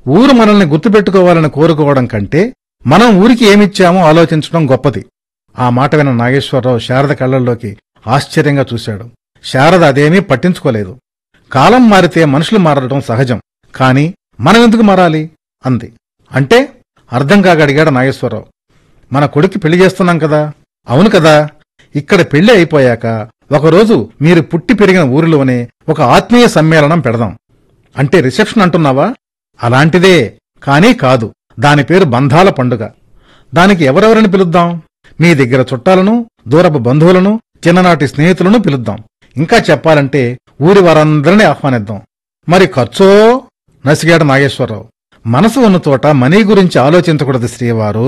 ఊరు మనల్ని గుర్తుపెట్టుకోవాలని కోరుకోవడం కంటే మనం ఊరికి ఏమిచ్చామో ఆలోచించడం గొప్పది ఆ మాట విన్న నాగేశ్వరరావు శారద కళ్ళల్లోకి ఆశ్చర్యంగా చూశాడు శారద అదేమీ పట్టించుకోలేదు కాలం మారితే మనుషులు మారడం సహజం కాని మనం ఎందుకు మారాలి అంది అంటే అర్థం కాక అడిగాడు నాగేశ్వరరావు మన కొడుక్కి పెళ్లి చేస్తున్నాం కదా అవును కదా ఇక్కడ పెళ్లి అయిపోయాక ఒకరోజు మీరు పుట్టి పెరిగిన ఊరిలోనే ఒక ఆత్మీయ సమ్మేళనం పెడదాం అంటే రిసెప్షన్ అంటున్నావా అలాంటిదే కానీ కాదు దాని పేరు బంధాల పండుగ దానికి ఎవరెవరిని పిలుద్దాం మీ దగ్గర చుట్టాలను దూరపు బంధువులను చిన్ననాటి స్నేహితులను పిలుద్దాం ఇంకా చెప్పాలంటే ఊరి వారందరినీ ఆహ్వానిద్దాం మరి ఖర్చో నసిగాడు నాగేశ్వరరావు మనసు ఉన్న చోట మనీ గురించి ఆలోచించకూడదు శ్రీవారు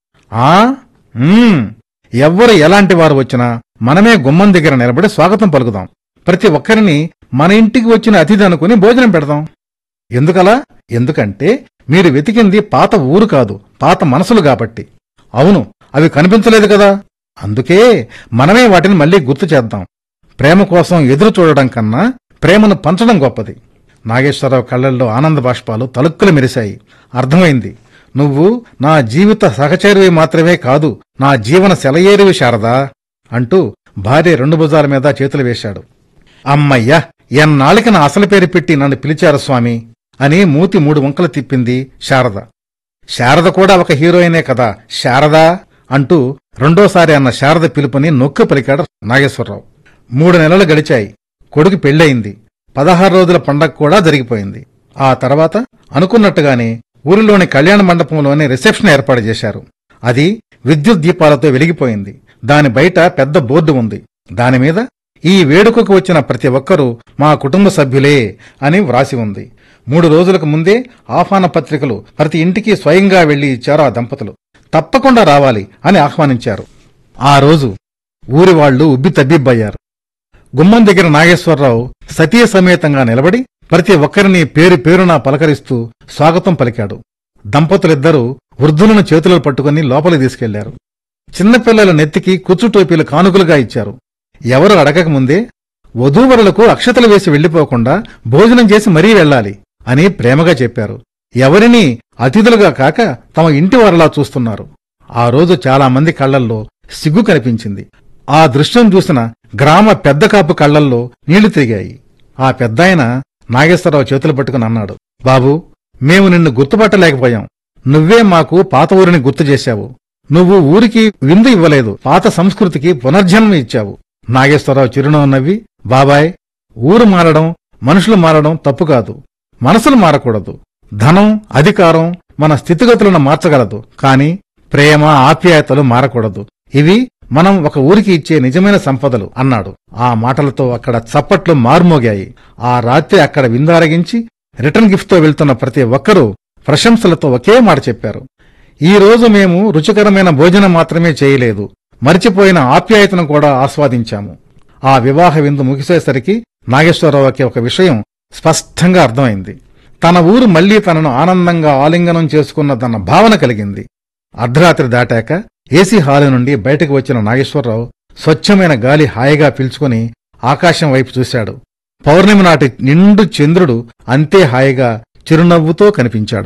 ఆ ఉమ్, ఎవ్వరు ఎలాంటి వారు వచ్చినా మనమే గుమ్మం దగ్గర నిలబడి స్వాగతం పలుకుదాం ప్రతి ఒక్కరిని మన ఇంటికి వచ్చిన అతిథి అనుకుని భోజనం పెడదాం ఎందుకలా ఎందుకంటే మీరు వెతికింది పాత ఊరు కాదు పాత మనసులు కాబట్టి అవును అవి కనిపించలేదు కదా అందుకే మనమే వాటిని మళ్ళీ గుర్తు చేద్దాం ప్రేమ కోసం ఎదురు చూడడం కన్నా ప్రేమను పంచడం గొప్పది నాగేశ్వరరావు కళ్ళల్లో ఆనంద బాష్పాలు తలుక్కులు మెరిశాయి అర్థమైంది నువ్వు నా జీవిత సహచరివి మాత్రమే కాదు నా జీవన సెలయేరివి శారదా అంటూ భార్య రెండు భుజాల మీద చేతులు వేశాడు అమ్మయ్యా ఎన్నాళ్ళకి నా అసలు పేరు పెట్టి నన్ను పిలిచారు స్వామి అని మూతి మూడు వంకలు తిప్పింది శారద శారద కూడా ఒక హీరోయినే కదా శారదా అంటూ రెండోసారి అన్న శారద పిలుపుని నొక్కి పలికాడు నాగేశ్వరరావు మూడు నెలలు గడిచాయి కొడుకు పెళ్ళయింది పదహారు రోజుల పండగ కూడా జరిగిపోయింది ఆ తర్వాత అనుకున్నట్టుగానే ఊరిలోని కళ్యాణ మండపంలోనే రిసెప్షన్ ఏర్పాటు చేశారు అది విద్యుత్ దీపాలతో వెలిగిపోయింది దాని బయట పెద్ద బోర్డు ఉంది దానిమీద ఈ వేడుకకు వచ్చిన ప్రతి ఒక్కరూ మా కుటుంబ సభ్యులే అని వ్రాసి ఉంది మూడు రోజులకు ముందే ఆహ్వాన పత్రికలు ప్రతి ఇంటికి స్వయంగా వెళ్లి ఇచ్చారు ఆ దంపతులు తప్పకుండా రావాలి అని ఆహ్వానించారు ఆ రోజు ఊరి వాళ్లు ఉబ్బి తబ్బిబ్బయ్యారు గుమ్మం దగ్గర నాగేశ్వరరావు సతీయ సమేతంగా నిలబడి ప్రతి ఒక్కరిని పేరు పేరున పలకరిస్తూ స్వాగతం పలికాడు దంపతులిద్దరూ వృద్ధులను చేతులు పట్టుకుని లోపలికి తీసుకెళ్లారు చిన్నపిల్లల నెత్తికి కుచ్చు టోపీలు కానుకలుగా ఇచ్చారు ఎవరు అడగకముందే వధూవరులకు అక్షతలు వేసి వెళ్లిపోకుండా భోజనం చేసి మరీ వెళ్ళాలి అని ప్రేమగా చెప్పారు ఎవరినీ అతిథులుగా కాక తమ ఇంటి వారిలా చూస్తున్నారు ఆ రోజు చాలా మంది కళ్లల్లో సిగ్గు కనిపించింది ఆ దృశ్యం చూసిన గ్రామ పెద్ద కాపు కళ్లల్లో నీళ్లు తిరిగాయి ఆ పెద్దాయన నాగేశ్వరరావు చేతులు పట్టుకుని అన్నాడు బాబూ మేము నిన్ను గుర్తుపట్టలేకపోయాం నువ్వే మాకు పాత ఊరిని గుర్తు చేశావు నువ్వు ఊరికి విందు ఇవ్వలేదు పాత సంస్కృతికి పునర్జన్మ ఇచ్చావు నాగేశ్వరరావు చిరునవ్వు నవ్వి బాబాయ్ ఊరు మారడం మనుషులు మారడం తప్పు కాదు మనసులు మారకూడదు ధనం అధికారం మన స్థితిగతులను మార్చగలదు కాని ప్రేమ ఆప్యాయతలు మారకూడదు ఇవి మనం ఒక ఊరికి ఇచ్చే నిజమైన సంపదలు అన్నాడు ఆ మాటలతో అక్కడ చప్పట్లు మార్మోగాయి ఆ రాత్రి అక్కడ విందారగించి రిటర్న్ గిఫ్ట్తో వెళ్తున్న ప్రతి ఒక్కరూ ప్రశంసలతో ఒకే మాట చెప్పారు ఈ రోజు మేము రుచికరమైన భోజనం మాత్రమే చేయలేదు మరిచిపోయిన ఆప్యాయతను కూడా ఆస్వాదించాము ఆ వివాహ విందు ముగిసేసరికి నాగేశ్వరరావుకి ఒక విషయం స్పష్టంగా అర్థమైంది తన ఊరు మళ్లీ తనను ఆనందంగా ఆలింగనం చేసుకున్నదన్న భావన కలిగింది అర్ధరాత్రి దాటాక ఏసీ హాలు నుండి బయటకు వచ్చిన నాగేశ్వరరావు స్వచ్ఛమైన గాలి హాయిగా పీల్చుకుని ఆకాశం వైపు చూశాడు పౌర్ణమి నాటి నిండు చంద్రుడు అంతే హాయిగా చిరునవ్వుతో కనిపించాడు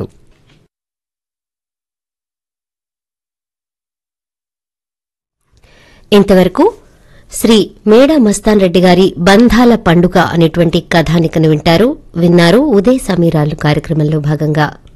ఇంతవరకు శ్రీ మేడా మస్తాన్ రెడ్డి గారి బంధాల పండుగ అనేటువంటి కథానికను వింటారు విన్నారు ఉదయ సమీరాలు కార్యక్రమంలో భాగంగా